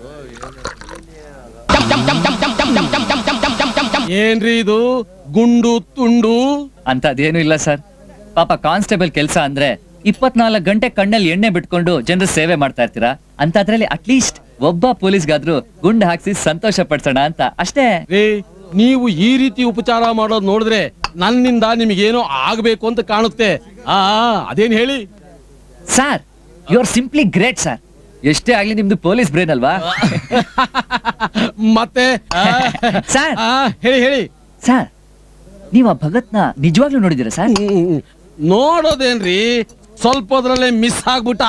ಏನ್ರಿ ಇದು ಗುಂಡು ತುಂಡು ಅಂತದೇನು ಇಲ್ಲ ಸರ್ ಪಾಪ ಕಾನ್ಸ್ಟೇಬಲ್ ಕೆಲಸ ಅಂದ್ರೆ ಇಪ್ಪತ್ನಾಲ್ಕು ಗಂಟೆ ಕಣ್ಣಲ್ಲಿ ಎಣ್ಣೆ ಬಿಟ್ಕೊಂಡು ಜನರ ಸೇವೆ ಮಾಡ್ತಾ ಇರ್ತೀರಾ ಅಂತದ್ರಲ್ಲಿ ಅಟ್ಲೀಸ್ಟ್ ಒಬ್ಬ ಪೊಲೀಸ್ಗಾದ್ರೂ ಗುಂಡು ಹಾಕ್ಸಿ ಸಂತೋಷ ಪಡ್ಸೋಣ ಅಂತ ಅಷ್ಟೇ ರೇ ನೀವು ಈ ರೀತಿ ಉಪಚಾರ ಮಾಡೋದು ನೋಡಿದ್ರೆ ನನ್ನಿಂದ ನಿಮಗೇನೋ ಆಗ್ಬೇಕು ಅಂತ ಕಾಣುತ್ತೆ ಆ ಅದೇನ್ ಹೇಳಿ sir you are simply great sir ಎಷ್ಟೇ ಆಗ್ಲಿ ನಿಮ್ದು ಪೊಲೀಸ್ ಬ್ರೇನ್ ಅಲ್ವಾ ಮತ್ತೆ ಆ, ಸರ್. ಆ, ಹೇಳಿ ಹೇಳಿ ಸರ್ ನೀವು ಆ ಭಗತ್ನ ನಿಜವಾಗ್ಲೂ ನೋಡಿದ್ದೀರಾ ಸರ್ ಹ್ಮ್. ನೋಡೋದೇನ್ರಿ ಸ್ವಲ್ಪದ್ರಲ್ಲೇ ಮಿಸ್ ಆಗ್ಬಿಟ್ಟ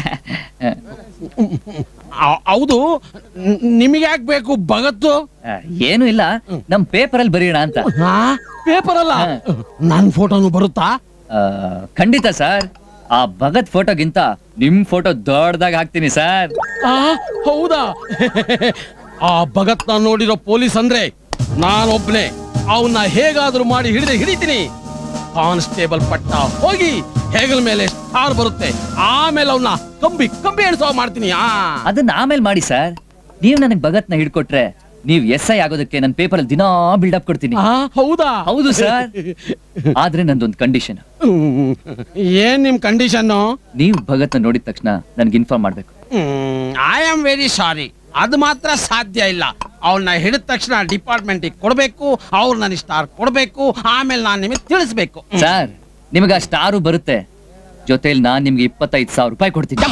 ಆ- ಹೌದು ನಿಮಗೆ ಯಾಕೆ ಬೇಕು ಭಗತ್ತು ಆ, ಏನು ಇಲ್ಲ ನಮ್ ಪೇಪರ್ ಅಲ್ಲಿ ಬರೆಯೋಣ ಅಂತ ಪೇಪರ್ ಅಲ್ಲ ನನ್ ಫೋಟೋನು ಬರುತ್ತಾ ಆ, ಖಂಡಿತ ಸರ್ ಆ ಭಗತ್ ಫೋಟೋಗಿಂತ ನಿಮ್ ಫೋಟೋ ದೊಡ್ಡದಾಗ ಹಾಕ್ತೀನಿ ಸರ್ ಆ, ಹೌದಾ ಆ ಭಗತ್ನ ನೋಡಿರೋ ಪೊಲೀಸ್ ಅಂದ್ರೆ ನಾನೊಬ್ನೇ ಅವನ್ನ ಹೇಗಾದ್ರೂ ಮಾಡಿ ಹಿಡಿದೆ ಹಿಡಿತೀನಿ ಕಾನ್ಸ್ಟೇಬಲ್ ಪಟ್ಟ ಹೋಗಿ ಹೆಗಲ ಮೇಲೆ ಸ್ಟಾರ್ ಬರುತ್ತೆ ಆಮೇಲೆ ಅವನ್ನ ಕಂಬಿ ಕಂಬಿ ಎಣಿಸೋ ಮಾಡ್ತೀನಿ ಆ ಅದನ್ನ ಆಮೇಲೆ ಮಾಡಿ ಸರ್ ನೀವು ನನಗ್ ಭಗತ್ನ ಹಿಡ್ಕೊಟ್ರೆ ನೀವ್ ಎಸ್ ಐ ಆಗೋದಕ್ಕೆ ನನ್ನ ಪೇಪರ್ ಅಲ್ಲಿ ದಿನಾ ಬಿಲ್ಡಪ್ ಕೊಡ್ತೀನಿ ಆ, ಹೌದಾ ಹೌದು ಸರ್ ಆದ್ರೆ ನಂದೊಂದು ಕಂಡೀಷನ್ ಹ್ಮ್. ಏನ್ ನಿಮ್ ಕಂಡೀಷನ್ ನೀವು ಭಗತ್ನ ನೋಡಿದ ತಕ್ಷಣ ನನ್ಗೆ ಇನ್ಫಾರ್ಮ್ ಮಾಡ್ಬೇಕು ಐ ಆಮ್ ವೆರಿ ಸಾರಿ ಅದು ಮಾತ್ರ ಸಾಧ್ಯ ಇಲ್ಲ ಅವನ್ನ ಹಿಡಿದ ತಕ್ಷಣ ಡಿಪಾರ್ಟ್ಮೆಂಟ್ ಕೊಡ್ಬೇಕು ಅವ್ರು ನನಗೆ ಸ್ಟಾರ್ ಕೊಡ್ಬೇಕು ಆಮೇಲೆ ನಾನು ನಿಮಗೆ ತಿಳಿಸ್ಬೇಕು ಸರ್ ನಿಮಗೆ ಆ ಸ್ಟಾರು ಬರುತ್ತೆ ಜೊತೆಲಿ ನಾನ್ ನಿಮ್ಗೆ ಇಪ್ಪತ್ತೈದು ಸಾವಿರ ರೂಪಾಯಿ ಕೊಡ್ತೀನಿ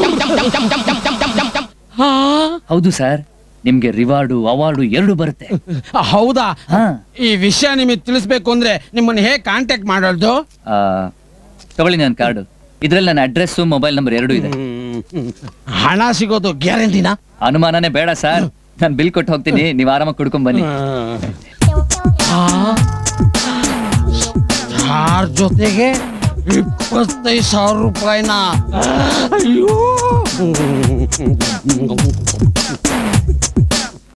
ಹಾ? ಹೌದು ಸರ್ ನಿಮ್ಗೆ ರಿವಾರ್ಡು ಅವಾರ್ಡು ಎರಡು ಬರುತ್ತೆ ಹೌದಾ ಹಾ ಈ ವಿಷಯ ನಿಮಗೆ ತಿಳಿಸ್ಬೇಕು ಅಂದ್ರೆ ನಿಮ್ಮನ್ನ ಹೇಗೆ ಕಾಂಟ್ಯಾಕ್ಟ್ ಮಾಡೋದು ಆ, ತಗೊಳ್ಳಿ ನನ್ನ ಕಾರ್ಡು ಇದ್ರಲ್ಲಿ ನನ್ನ ಅಡ್ರೆಸ್ ಮೊಬೈಲ್ ನಂಬರ್ ಎರಡು ಇದೆ ಹಣ ಸಿಗೋದು ಗ್ಯಾರಂಟಿನಾ ಅನುಮಾನನೇ ಬೇಡ ಸರ್ ನಾನು ಬಿಲ್ ಕೊಟ್ಟು ಹೋಗ್ತೀನಿ ನೀವು ಆರಾಮಾಗಿ ಕುಡ್ಕೊಂಡ್ ಬನ್ನಿ ಸ್ಟಾರ್ ಜೊತೆಗೆ ಇಪ್ಪತ್ತೈದು ಸಾವಿರ ರೂಪಾಯಿನ ಅಯ್ಯೋ